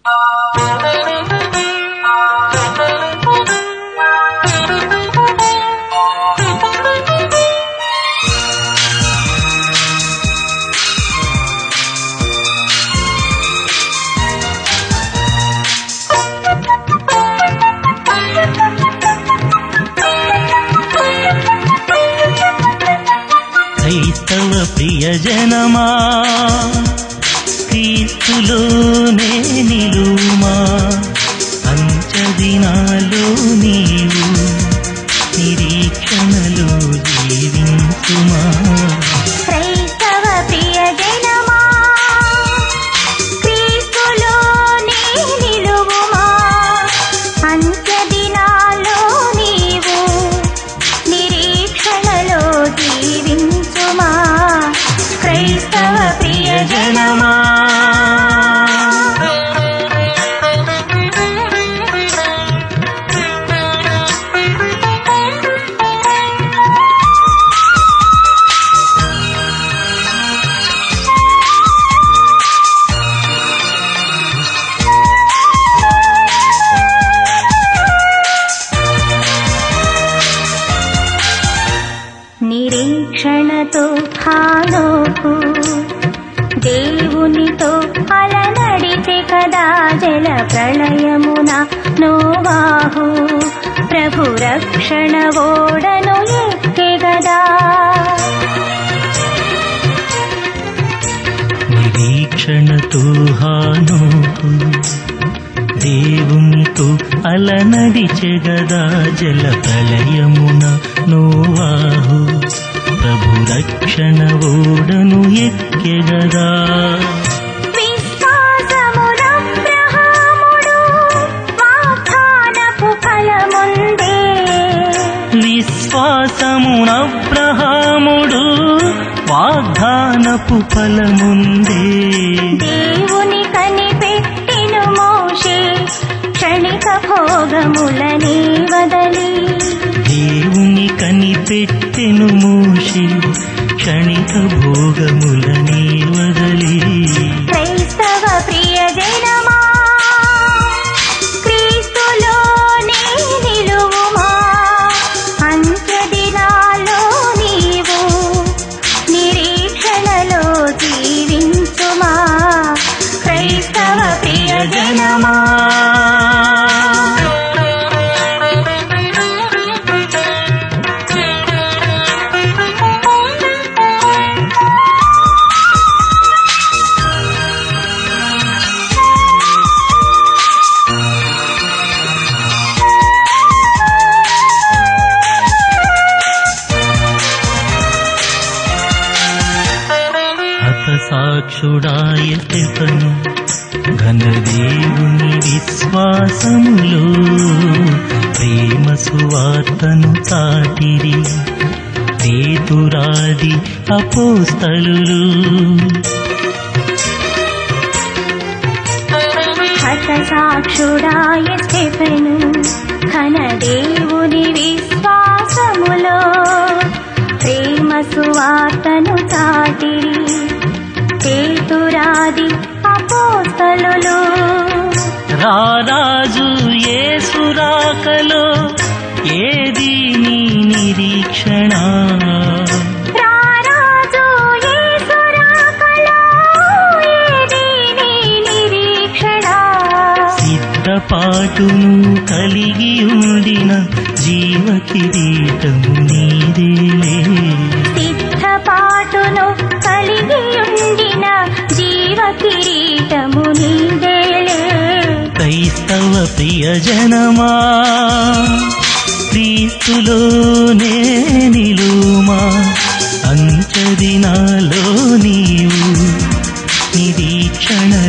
క్రైస్తవ ప్రియజనమా క్రీస్తులోనే నిలుమా అంచదినాలో నీవు నిరీక్షణలో జీవించుమా క్రైస్తవ ప్రియజనమా క్రీస్తులోనే నిలువుమా అంత్యదినాల్లో నీవు నిరీక్షణలో జీవించుమా క్రైస్తవ ప్రియజనమా నిరీక్షణతో హానోకు దేవునితో అలనడితే కదా జల ప్రళయమున నోవాహు ప్రభు రక్షణ ఓడను ఎక్కే గదా నిరీక్షణతో హానోకు దేవునితో అలనడిచెగదా జల ప్రళయమున నోవాహు ప్రభు రక్షణ ఓడను ఎక్కెగదా విశ్వాసమునబ్రహాముడు వాగ్దానపు ఫలముందే విశ్వాసమునబ్రహాముడు వాగ్దానపు ఫలముందే దేవుని కనిపెట్టెను మోషే క్షణిక భోగములని వదలి దేవుని కనిపెట్టెను మోషి క్షణిక భోగములని వదలి క్రైస్తవ ప్రియజనమా క్రీస్తులోనే నిలువుమా అంత్యదినాల్లో నీవు నిరీక్షణలో జీవించుమా క్రైస్తవ ప్రియజనమా హత సాక్షుడాయ తెపను ఘనదేవుని విశ్వాసములో ప్రేమ సువార్తను చాటిరి పేతురాది అపోస్తలులు హత సాక్షుడాయ స్టెఫెను ఘన దేవుని విశ్వాసములో ప్రేమ సువార్తను చాటిరి పేతురాది అపోస్తలులు రారాజు ఏసురాకలో ఏది నీ నిరీక్షణ రారాజు యేసు రాకలో ఏది నీ నిరీక్షణ సిద్ధపాటును కలిగి ఉండిన జీవ కిరీటము నీదేలే సిద్ధపాటును కలిగి ఉండిన జీవ కిరీటము నీదేలే క్రైస్తవ ప్రియజనమా క్రీస్తులోనే నిలుమా అంచదినాలో నీవు నిరీక్షణ